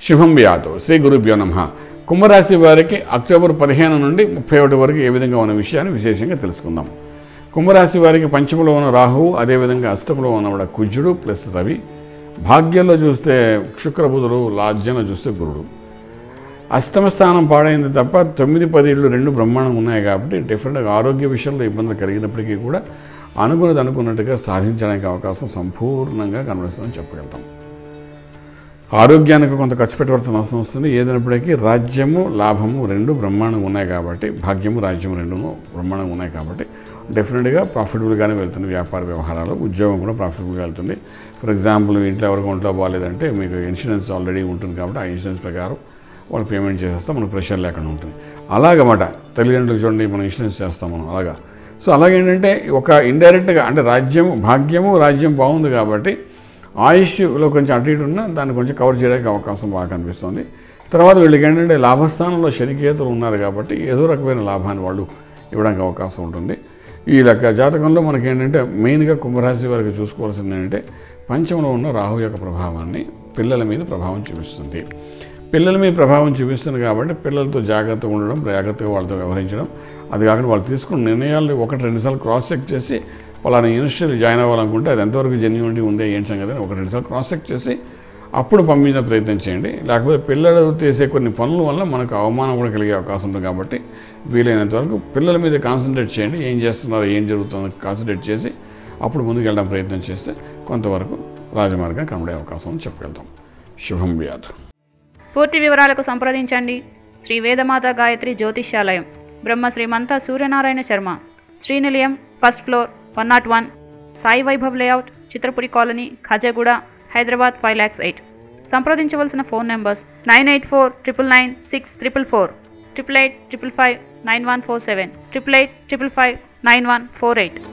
శుభం వ్యాతు శ్రీ గురుభ్యో నమ కుంభరాశి వారికి అక్టోబర్ పదిహేను నుండి ముప్పై ఒకటి వరకు ఏ విధంగా ఉన్న విషయాన్ని విశేషంగా తెలుసుకుందాం కుంభరాశి వారికి పంచములో ఉన్న రాహువు అదేవిధంగా అష్టములో ఉన్నవాడ కుజుడు ప్లస్ రవి భాగ్యంలో చూస్తే శుక్రబుధుడు లాజ్యంలో చూస్తే గురుడు అష్టమ స్థానం పాడైంది తప్ప తొమ్మిది పది ఇళ్ళు రెండు బ్రహ్మాండం ఉన్నాయి కాబట్టి డెఫినెట్గా ఆరోగ్య విషయంలో ఇబ్బందులు కలిగినప్పటికీ కూడా అనుకున్నది అనుకున్నట్టుగా సాధించడానికి అవకాశం సంపూర్ణంగా కనిపిస్తుందని చెప్పగలుగుతాం ఆరోగ్యానికి కొంత ఖర్చు పెట్టవలసిన అవసరం వస్తుంది ఏదైనప్పటికీ రాజ్యము లాభము రెండు బ్రహ్మాండంగా ఉన్నాయి కాబట్టి భాగ్యము రాజ్యము రెండును బ్రహ్మాండంగా ఉన్నాయి కాబట్టి డెఫినెట్గా ప్రాఫిటబుల్గానే వెళ్తుంది వ్యాపార వ్యవహారాలు ఉద్యోగం కూడా ప్రాఫిటబుల్గా వెళ్తుంది ఫర్ ఎగ్జాంపుల్ మీ ఇంట్లో ఎవరికి ఒంట్లో బాగాలేదంటే మీకు ఇన్సూరెన్స్ ఆల్రెడీ ఉంటుంది కాబట్టి ఆ ఇన్సూరెన్స్ ప్రకారం వాళ్ళు పేమెంట్ చేసేస్తాం మనకు ప్రెషర్ లేకుండా ఉంటుంది అలాగమాట తల్లిదండ్రులకు చూడండి మనం ఇన్సూరెన్స్ చేస్తాం మనం అలాగా సో అలాగేంటంటే ఒక ఇండైరెక్ట్గా అంటే రాజ్యము భాగ్యము రాజ్యం బాగుంది కాబట్టి ఆయుష్లో కొంచెం అటు ఇటు ఉన్నా దాన్ని కొంచెం కవర్ చేయడానికి అవకాశం బాగా కనిపిస్తుంది తర్వాత వీళ్ళకి ఏంటంటే లాభస్థానంలో శనికేతులు ఉన్నారు కాబట్టి ఏదో రకమైన లాభాన్ని వాళ్ళు ఇవ్వడానికి అవకాశం ఉంటుంది ఈ లెక్క జాతకంలో మనకి ఏంటంటే మెయిన్గా కుంభరాశి వారికి చూసుకోవాల్సింది ఏంటంటే పంచంలో ఉన్న రాహు యొక్క ప్రభావాన్ని పిల్లల మీద ప్రభావం చూపిస్తుంది పిల్లల మీద ప్రభావం చూపిస్తుంది కాబట్టి పిల్లలతో జాగ్రత్తగా ఉండడం జాగ్రత్తగా వాళ్ళతో వ్యవహరించడం అది కాకుండా వాళ్ళు తీసుకున్న నిర్ణయాలు ఒకటి రెండుసార్లు క్రాస్ చెక్ చేసి పలానా యూనివర్సిటీలో జాయిన్ అవ్వాలనుకుంటే అది ఎంతవరకు జెన్యునిటీ ఉంది ఏంటి సంగతి అని ఒక రెండుసార్లు క్రాస్ చెక్ చేసి అప్పుడు పంపించే ప్రయత్నం చేయండి లేకపోతే పిల్లలు చేసే కొన్ని పనుల వల్ల మనకు అవమానం కూడా కలిగే అవకాశం ఉంటుంది కాబట్టి వీలైనంత వరకు పిల్లల మీద కాన్సన్ట్రేట్ చేయండి ఏం చేస్తున్నారో ఏం జరుగుతుందో కాన్సన్ట్రేట్ చేసి అప్పుడు ముందుకు వెళ్ళడం ప్రయత్నం చేస్తే కొంతవరకు రాజమార్గం కనబడే అవకాశం ఉంది చెప్పగలుగుతాం శుభం వ్యాధ పూర్తి వివరాలకు సంప్రదించండి శ్రీ వేదమాత గాయత్రి జ్యోతిష్యాలయం Brahma Srimantha Suryanarayana Sharma Srinilayam first floor one nought one Sai Vaibhav layout Chitrapuri colony Khajaguda Hyderabad five lakhs eight సంప్రదించవలసిన phone numbers nine eight four triple nine six triple four triple eight triple five nine one four seven triple eight triple five nine one four eight